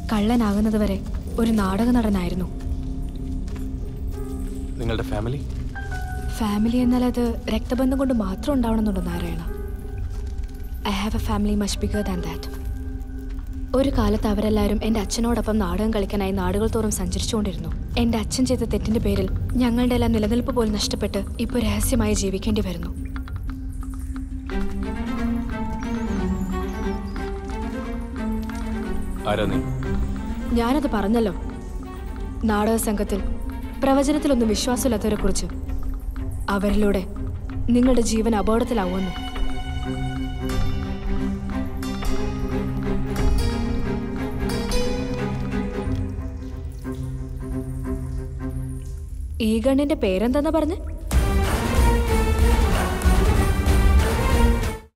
കള്ളനാകുന്നത് വരെ ഒരു നാടക നടനായിരുന്നു നിങ്ങളുടെ ഫാമിലി ഫാമിലി എന്നാൽ അത് രക്തബന്ധം കൊണ്ട് മാത്രം ഉണ്ടാവണമെന്നുണ്ടോ Narayana I have a family much bigger than that ഒരു കാലത്ത് അവരെല്ലാവരും എൻ്റെ അച്ഛനോടൊപ്പം നാടകം കളിക്കാനായി നാടുകൾ തോറും സഞ്ചരിച്ചുകൊണ്ടിരുന്നു എൻ്റെ അച്ഛൻ ചെയ്ത തെറ്റിൻ്റെ പേരിൽ ഞങ്ങളുടെ എല്ലാം നിലനിൽപ്പ് പോലും നഷ്ടപ്പെട്ട് ഇപ്പോൾ രഹസ്യമായി ജീവിക്കേണ്ടി വരുന്നു ആരാ നീ ഞാനത് പറഞ്ഞല്ലോ നാടക സംഘത്തിൽ പ്രവചനത്തിലൊന്നും വിശ്വാസമില്ലാത്തവരെ കുറിച്ച് അവരിലൂടെ നിങ്ങളുടെ ജീവൻ അപകടത്തിലാവുമെന്ന് ഈ ഗണ്ണിന്റെ പേരെന്താന്നാ പറഞ്ഞ്